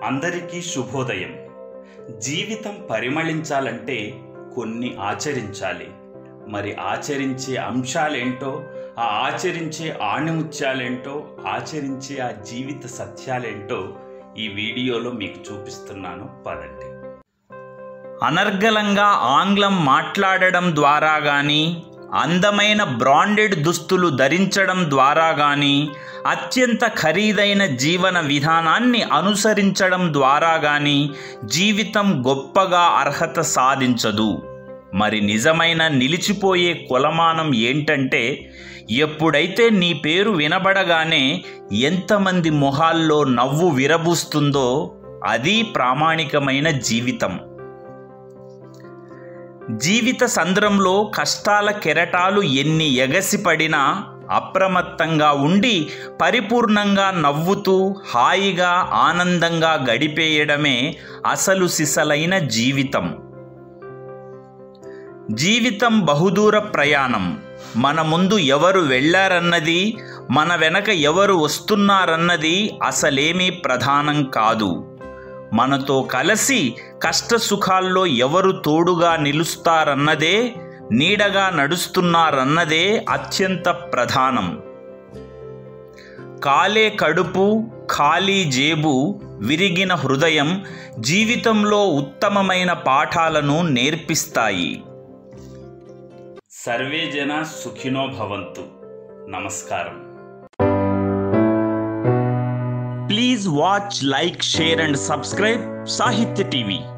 అందరికీ శుభోదయం జీవితం పరిమళించాలంటే కొన్ని ఆచరించాలి మరి ఆచరించే అంశాలేంటో ఆ ఆచరించే ఆణిముత్యాలేంటో ఆచరించే ఆ జీవిత సత్యాలేంటో ఈ వీడియోలో మీకు చూపిస్తున్నాను పదండి అనర్గళంగా ఆంగ్లం మాట్లాడడం ద్వారా కానీ అందమైన బ్రాండెడ్ దుస్తులు ధరించడం ద్వారా కానీ అత్యంత ఖరీదైన జీవన విధానాన్ని అనుసరించడం ద్వారా కానీ జీవితం గొప్పగా అర్హత సాధించదు మరి నిజమైన నిలిచిపోయే కొలమానం ఏంటంటే ఎప్పుడైతే నీ పేరు వినబడగానే ఎంతమంది మొహాల్లో నవ్వు విరబూస్తుందో అది ప్రామాణికమైన జీవితం జీవిత సంద్రంలో కష్టాల కెరటాలు ఎన్ని ఎగసిపడినా అప్రమత్తంగా ఉండి పరిపూర్ణంగా నవ్వుతూ హాయిగా ఆనందంగా గడిపేయడమే అసలు సిసలైన జీవితం జీవితం బహుదూర ప్రయాణం మన ముందు ఎవరు వెళ్ళారన్నది మన వెనక ఎవరు వస్తున్నారన్నది అసలేమీ ప్రధానం కాదు మనతో కలిసి కష్ట సుఖాల్లో ఎవరు తోడుగా నిలుస్తారన్నదే నీడగా నడుస్తున్నారన్నదే అత్యంత ప్రధానం కాలే కడుపు ఖాళీ జేబు విరిగిన హృదయం జీవితంలో ఉత్తమమైన పాఠాలను నేర్పిస్తాయి సర్వే జన సుఖినో భవంతు నమస్కారం please watch like share and subscribe Sahitya TV